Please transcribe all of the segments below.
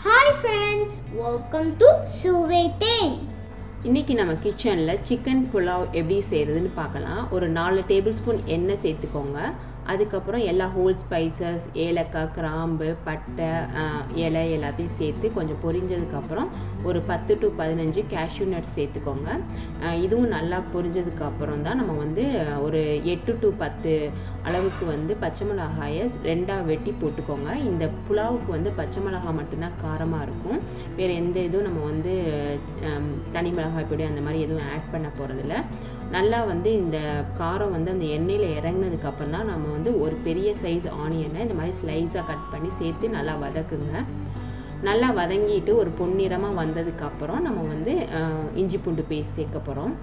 hi friends welcome to சுவை தேங் இன்றைக்கி நம்ம கிச்சனில் சிக்கன் புலாவ் எப்படி செய்கிறதுன்னு பார்க்கலாம் ஒரு நாலு டேபிள் ஸ்பூன் எண்ணெய் சேர்த்துக்கோங்க அதுக்கப்புறம் எல்லா ஹோல் ஸ்பைசஸ் ஏலக்காய் கிராம்பு பட்டை ஆஹ், இலை எல்லாத்தையும் சேர்த்து கொஞ்சம் பொரிஞ்சதுக்கப்புறம் ஒரு பத்து டு பதினஞ்சு கேஷ்யூ நட்ஸ் சேர்த்துக்கோங்க ஆஹ், இதுவும் நல்லா பொரிஞ்சதுக்கப்புறம் தான் நம்ம வந்து ஆஹ், ஒரு எட்டு டு பத்து அளவுக்கு வந்து பச்சை மிளகாயை ரெண்டாக வெட்டி போட்டுக்கோங்க இந்த புலாவுக்கு வந்து பச்சை மிளகாய் மட்டும்தான் காரமாக இருக்கும் வேறு எந்த இதுவும் நம்ம வந்து ஆம், தனி மிளகாய் பொடி அந்த மாதிரி எதுவும் ஆட் பண்ண போகிறதில்ல நல்லா வந்து இந்த காரம் வந்து அந்த எண்ணெயில் இறங்குனதுக்கு அப்புறம் தான் நம்ம வந்து ஒரு பெரிய சைஸ் ஆனியனை இந்த மாதிரி ஸ்லைஸாக கட் பண்ணி சேர்த்து நல்லா வதக்குங்க நல்லா வதங்கிட்டு ஒரு பொன்னிறமாக வந்ததுக்கப்புறம் நம்ம வந்து ஆஹ், இஞ்சி பூண்டு பேஸ்ட் சேர்க்க போகிறோம்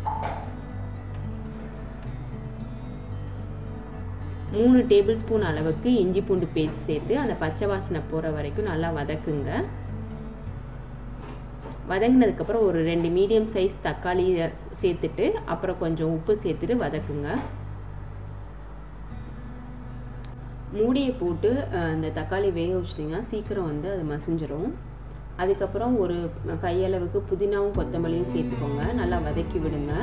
மூணு டேபிள் ஸ்பூன் அளவுக்கு இஞ்சி பூண்டு பேஸ்ட் சேர்த்து அந்த பச்சை வாசனை போகிற வரைக்கும் நல்லா வதக்குங்க வதங்கினதுக்கப்புறம் ஒரு ரெண்டு மீடியம் சைஸ் தக்காளி சேர்த்துட்டு அப்புறம் கொஞ்சம் உப்பு சேர்த்துட்டு வதக்குங்க மூடியை போட்டு அஹ், இந்த தக்காளி வேக வச்சிட்டிங்கன்னா சீக்கிரம் வந்து அது மசிஞ்சிரும் அதுக்கப்புறம் ஒரு கையளவுக்கு புதினாவும் கொத்தமல்லியும் சேர்த்துக்கோங்க நல்லா வதக்கி விடுங்க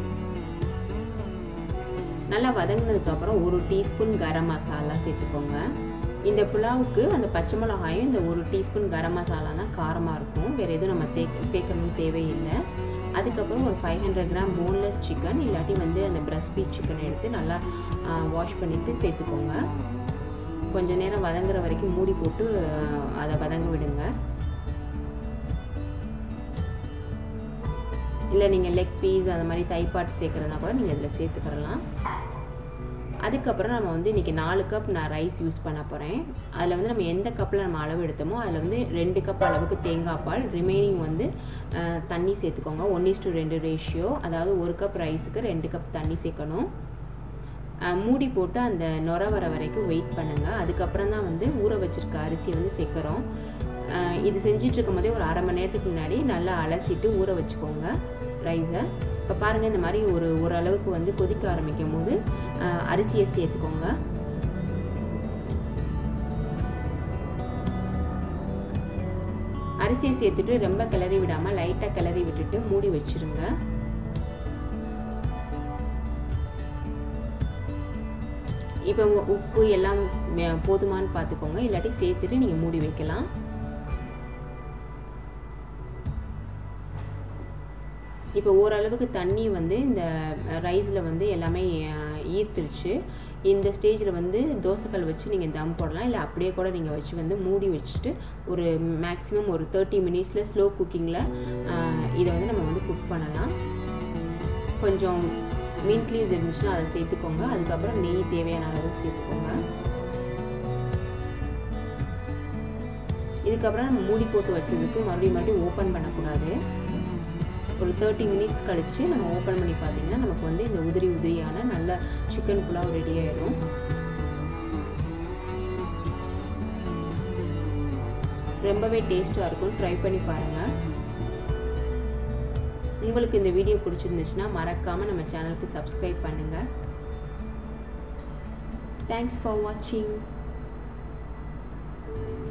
நல்லா வதங்கினதுக்கப்புறம் ஒரு டீஸ்பூன் கரம் மசாலா சேர்த்துக்கோங்க இந்த புலாவுக்கு அந்த பச்சை மிளகாயும் இந்த ஒரு டீஸ்பூன் கரம் மசாலா தான் காரமாக இருக்கும் வேறு எதுவும் நம்ம சேர்க்க சேர்க்கணும்னு தேவையில்லை அதுக்கப்புறம் ஒரு five hundred gram boneless chicken இல்லாட்டி வந்து அந்த பிரஸ்ட் பீட் சிக்கன் எடுத்து நல்லா வாஷ் பண்ணிவிட்டு சேர்த்துக்கோங்க கொஞ்ச நேரம் வதங்குற வரைக்கும் மூடி போட்டு ஆஹ், அதை வதங்க விடுங்க இல்லை நீங்கள் லெக் பீஸ் அந்த மாதிரி தைப்பாட் சேர்க்குறதுனா கூட நீங்கள் இதில் சேர்த்துக்கிறலாம் அதுக்கப்புறம் நம்ம வந்து இன்றைக்கி நாலு கப் நான் ரைஸ் யூஸ் பண்ண போகிறேன் அதில் வந்து நம்ம எந்த கப்பில் நம்ம அளவு எடுத்தோமோ அதில் வந்து ரெண்டு கப் அளவுக்கு தேங்காய் பால் ரிமைனிங் வந்து அஹ், தண்ணி சேர்த்துக்கோங்க ஒன் இஸ் டு ரெண்டு ரேஷியோ அதாவது ஒரு கப் ரைஸுக்கு ரெண்டு கப் தண்ணி சேர்க்கணும் அஹ், மூடி போட்டு அந்த நுர வர வரைக்கும் வெயிட் பண்ணுங்கள் அதுக்கப்புறம் தான் வந்து ஊற வச்சிருக்க அரிசி வந்து சேர்க்குறோம் அஹ், இது செஞ்சிட்டு இருக்கும் போதே ஒரு அரை மணி நேரத்துக்கு முன்னாடி நல்லா அலசிட்டு ஊற வச்சுக்கோங்க ரைஸை இப்போ பாருங்கள் இந்த மாதிரி ஒரு ஓரளவுக்கு வந்து கொதிக்க ஆரம்பிக்கும் போது அஹ், அரிசியை சேர்த்துக்கோங்க அரிசியை சேர்த்துட்டு ரொம்ப கிளறி விடாமல் லைட்டாக கிளறி விட்டுட்டு மூடி வச்சிருங்க இப்போ உங்க உப்பு எல்லாம் மே- போதுமான்னு பார்த்துக்கோங்க இல்லாட்டி சேர்த்துட்டு நீங்கள் மூடி வைக்கலாம் இப்போ ஓரளவுக்கு தண்ணி வந்து இந்த ரைஸில் வந்து எல்லாமே அஹ், ஈர்த்துருச்சு இந்த ஸ்டேஜில் வந்து தோசைக்கல் வச்சு நீங்கள் தம் போடலாம் இல்லை அப்படியே கூட நீங்கள் வச்சு வந்து மூடி வச்சுட்டு ஒரு மேக்ஸிமம் ஒரு தேர்ட்டி மினிட்ஸில் ஸ்லோ குக்கிங்கில் இதை வந்து நம்ம வந்து குக் பண்ணலாம் கொஞ்சம் மீன் லீவ்ஸ் இருந்துச்சுன்னா அதை சேர்த்துக்கோங்க அதுக்கப்புறம் நெய் தேவையான அளவு சேர்த்துக்கோங்க இதுக்கப்புறம் நம்ம மூடி போட்டு வச்சதுக்கு மறுபடியும் மறுபடியும் ஓப்பன் பண்ணக்கூடாது ஒரு தேர்ட்டி மினிட்ஸ் கழித்து நம்ம ஓப்பன் பண்ணி பார்த்தீங்கன்னா நமக்கு வந்து இந்த உதிரி உதிரியான நல்ல சிக்கன் புலாவ் ரெடி ஆயிடும் ரொம்பவே டேஸ்ட்டாக இருக்கும் ட்ரை பண்ணி பாருங்கள் உங்களுக்கு இந்த வீடியோ பிடிச்சிருந்துச்சுன்னா மறக்காமல் நம்ம சேனலுக்கு சப்ஸ்கிரைப் பண்ணுங்கள் தேங்க்ஸ் ஃபார் வாட்சிங்